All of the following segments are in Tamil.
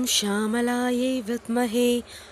श्यामलायै विद्महे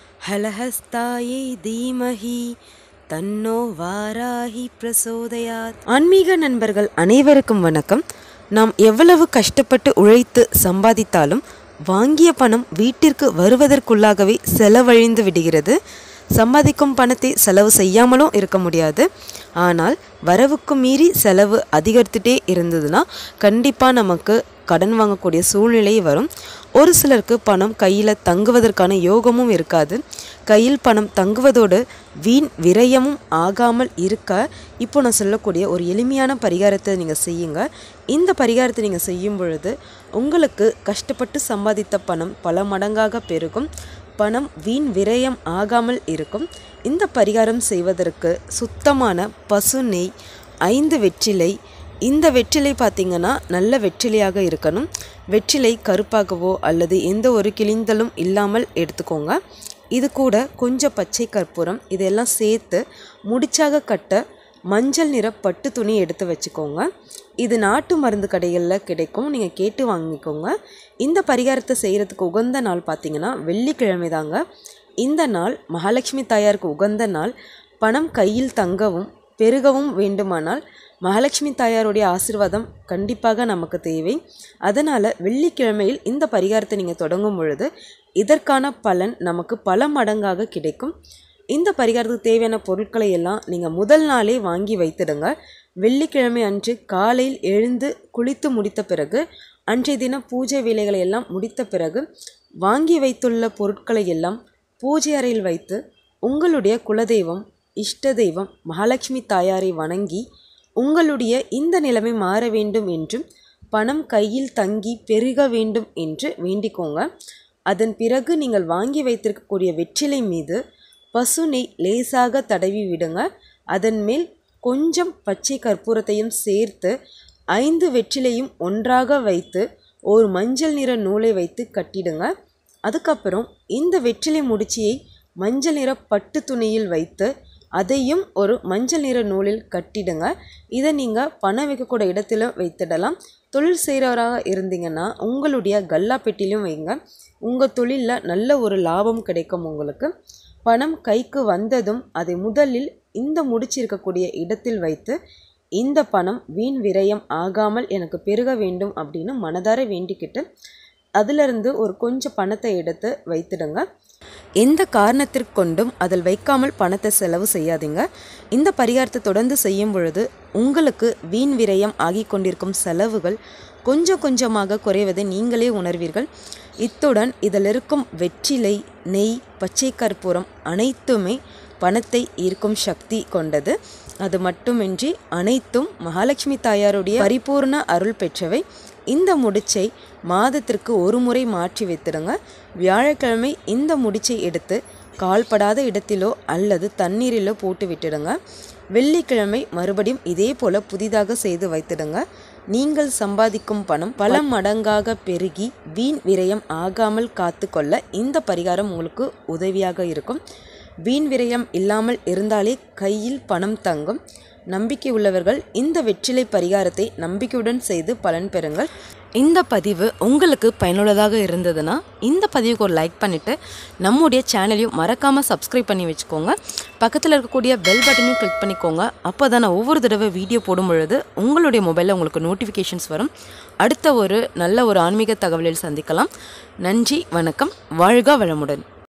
हलहस्तायै धीमहि தன்னோ வாராகி பிரசோதயாத் ஆன்மீக நண்பர்கள் அனைவருக்கும் வணக்கம் நாம் எவ்வளவு கஷ்டப்பட்டு உழைத்து சம்பாதித்தாலும் வாங்கிய பணம் வீட்டிற்கு வருவதற்குள்ளாகவே செலவழிந்து விடுகிறது சம்பாதிக்கும் பணத்தை செலவு செய்யாமலும் இருக்க முடியாது ஆனால் வரவுக்கு மீறி செலவு அதிகரித்துட்டே இருந்ததுன்னா கண்டிப்பாக நமக்கு கடன் வாங்கக்கூடிய சூழ்நிலை வரும் ஒரு சிலருக்கு பணம் கையில் தங்குவதற்கான யோகமும் இருக்காது கையில் பணம் தங்குவதோடு வீண் விரயமும் ஆகாமல் இருக்க இப்போ நான் சொல்லக்கூடிய ஒரு எளிமையான பரிகாரத்தை நீங்கள் செய்யுங்க இந்த பரிகாரத்தை நீங்கள் செய்யும் பொழுது உங்களுக்கு கஷ்டப்பட்டு சம்பாதித்த பணம் பல மடங்காக பெருகும் பணம் வீண் விரயம் ஆகாமல் இருக்கும் இந்த பரிகாரம் செய்வதற்கு சுத்தமான பசு நெய் ஐந்து வெற்றிலை இந்த வெற்றிலை பார்த்திங்கன்னா நல்ல வெற்றிலையாக இருக்கணும் வெற்றிலை கருப்பாகவோ அல்லது எந்த ஒரு கிழிந்தலும் இல்லாமல் எடுத்துக்கோங்க இது கூட கொஞ்சம் பச்சை கற்பூரம் இதெல்லாம் சேர்த்து முடிச்சாக கட்ட மஞ்சள் நிற பட்டு துணி எடுத்து வச்சுக்கோங்க இது நாட்டு மருந்து கடைகளில் கிடைக்கும் நீங்கள் கேட்டு வாங்கிக்கோங்க இந்த பரிகாரத்தை செய்கிறதுக்கு உகந்த நாள் பார்த்தீங்கன்னா வெள்ளிக்கிழமை தாங்க இந்த நாள் மகாலட்சுமி தாயாருக்கு உகந்த நாள் பணம் கையில் தங்கவும் பெருகவும் வேண்டுமானால் மகாலட்சுமி தாயாருடைய ஆசிர்வாதம் கண்டிப்பாக நமக்கு தேவை அதனால் வெள்ளிக்கிழமையில் இந்த பரிகாரத்தை நீங்கள் தொடங்கும் பொழுது இதற்கான பலன் நமக்கு பல மடங்காக கிடைக்கும் இந்த பரிகாரத்துக்கு தேவையான பொருட்களை எல்லாம் நீங்கள் முதல் நாளே வாங்கி வைத்திடுங்க வெள்ளிக்கிழமை அன்று காலையில் எழுந்து குளித்து முடித்த பிறகு அன்றைய தினம் பூஜை வேலைகளை எல்லாம் முடித்த பிறகு வாங்கி வைத்துள்ள பொருட்களை எல்லாம் பூஜை அறையில் வைத்து உங்களுடைய குலதெய்வம் இஷ்ட தெய்வம் மகாலட்சுமி தாயாரை வணங்கி உங்களுடைய இந்த நிலைமை மாற வேண்டும் என்றும் பணம் கையில் தங்கி பெருக வேண்டும் என்று வேண்டிக்கோங்க அதன் பிறகு நீங்கள் வாங்கி வைத்திருக்கக்கூடிய வெற்றிலை மீது பசு நெய் லேசாக தடவி விடுங்க அதன் மேல் கொஞ்சம் பச்சை கற்பூரத்தையும் சேர்த்து ஐந்து வெற்றிலையும் ஒன்றாக வைத்து ஒரு மஞ்சள் நிற நூலை வைத்து கட்டிடுங்க அதுக்கப்புறம் இந்த வெற்றிலை முடிச்சியை மஞ்சள் நிற பட்டு துணியில் வைத்து அதையும் ஒரு மஞ்சள் நிற நூலில் கட்டிடுங்க இதை நீங்கள் பணம் வைக்கக்கூடிய இடத்துல வைத்திடலாம் தொழில் செய்கிறவராக இருந்தீங்கன்னா உங்களுடைய கல்லா பெட்டிலையும் வைங்க உங்கள் தொழிலில் நல்ல ஒரு லாபம் கிடைக்கும் உங்களுக்கு பணம் கைக்கு வந்ததும் அதை முதலில் இந்த முடிச்சிருக்கக்கூடிய இடத்தில் வைத்து இந்த பணம் வீண் விரயம் ஆகாமல் எனக்கு பெருக வேண்டும் அப்படின்னு மனதார வேண்டிக்கிட்டு அதிலிருந்து ஒரு கொஞ்சம் பணத்தை எடுத்து வைத்திடுங்க எந்த காரணத்திற்கு கொண்டும் அதில் வைக்காமல் பணத்தை செலவு செய்யாதீங்க இந்த பரிகாரத்தை தொடர்ந்து செய்யும் பொழுது உங்களுக்கு வீண் விரயம் ஆகி கொண்டிருக்கும் செலவுகள் கொஞ்சம் கொஞ்சமாக குறைவதை நீங்களே உணர்வீர்கள் இத்துடன் இதில் இருக்கும் வெற்றிலை நெய் பச்சை கற்பூரம் அனைத்துமே பணத்தை ஈர்க்கும் சக்தி கொண்டது அது மட்டுமின்றி அனைத்தும் மகாலட்சுமி தாயாருடைய பரிபூர்ண அருள் பெற்றவை இந்த முடிச்சை மாதத்திற்கு ஒரு முறை மாற்றி வைத்திடுங்க வியாழக்கிழமை இந்த முடிச்சை எடுத்து கால்படாத இடத்திலோ அல்லது தண்ணீரிலோ போட்டு விட்டுடுங்க வெள்ளிக்கிழமை மறுபடியும் இதே போல் புதிதாக செய்து வைத்திடுங்க நீங்கள் சம்பாதிக்கும் பணம் பல மடங்காக பெருகி வீண் விரயம் ஆகாமல் காத்து கொள்ள இந்த பரிகாரம் உங்களுக்கு உதவியாக இருக்கும் வீண் விரயம் இல்லாமல் இருந்தாலே கையில் பணம் தங்கும் நம்பிக்கை உள்ளவர்கள் இந்த வெற்றிலை பரிகாரத்தை நம்பிக்கையுடன் செய்து பலன் பெறுங்கள் இந்த பதிவு உங்களுக்கு பயனுள்ளதாக இருந்ததுன்னா இந்த பதிவுக்கு ஒரு லைக் பண்ணிவிட்டு நம்முடைய சேனலையும் மறக்காமல் சப்ஸ்கிரைப் பண்ணி வச்சுக்கோங்க பக்கத்தில் இருக்கக்கூடிய பெல் பட்டனையும் கிளிக் பண்ணிக்கோங்க அப்போ தான் நான் ஒவ்வொரு தடவை வீடியோ போடும் பொழுது உங்களுடைய மொபைலில் உங்களுக்கு நோட்டிஃபிகேஷன்ஸ் வரும் அடுத்த ஒரு நல்ல ஒரு ஆன்மீக தகவலில் சந்திக்கலாம் நன்றி வணக்கம் வாழ்க வளமுடன்